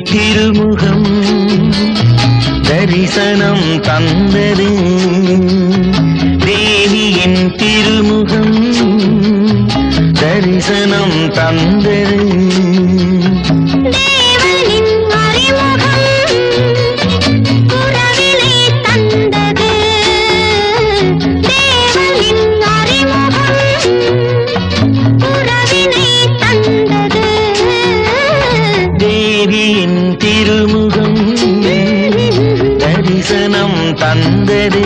திருமுகம் தரிசனம் தந்தது தேவியின் திருமுகம் தரிசனம் தந்தது தேவனின் அறிமுகம் உறவினை தந்தது தேவனின் அறிமுகம் உறவினை தந்தது தேவியின் திருமுகம் தரிசனம் தந்தது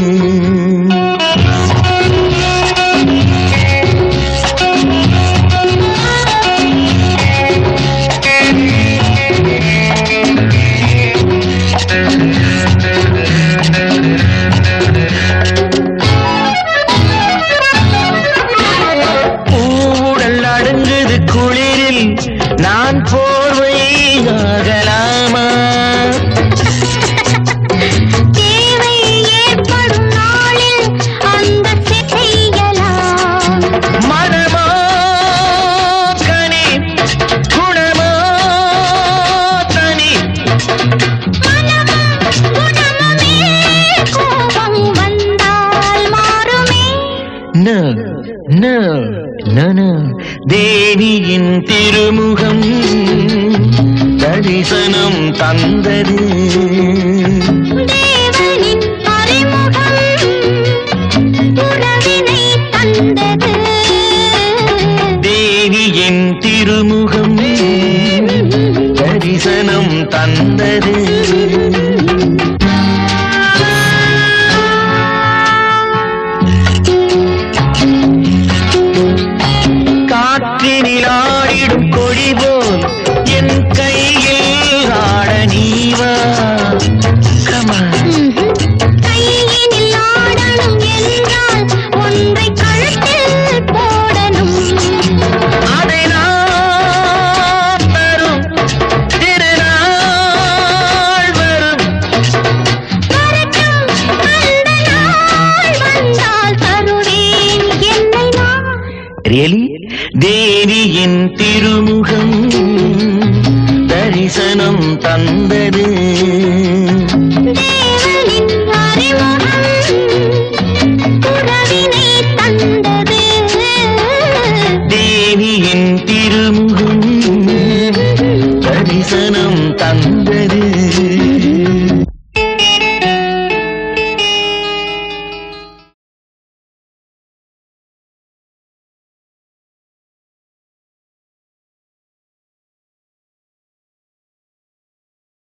பூவுடல் அடங்குது குளிரில் நான் போர்வையாகலாமா தேவை ஏற்படும் நாளில் அந்த செய்யலாம் மனமோ கனி குணமோ தனி மனமும் குணமுமே கோபம் வந்தால் மாறுமே நோ நோ நோ நோ தேவியின் திருமுகம் தரிசனம் தந்தது தேவனின் அறிமுகம் உறவினை தந்தது தேவியின் திருமுகம் தரிசனம் தந்தது காற்றினில் ஆடிடும் கொடி போல் என் கையில் ஆட நீவா கமா கையினில் ஆடணும் என்றால் ஒன்றை கழுத்தில் போடணும் அதை நான் தரும் திருநாள் வரும் வரட்டும் அந்த நாள் வந்தால் தருவேன் என்னை நான் ரியலி தேவியின் திருமுகம் தரிசனம் தந்தது தேவனின் அறிமுகம் உறவினை தந்தது தேவியின் திருமுகம் தரிசனம் தந்தது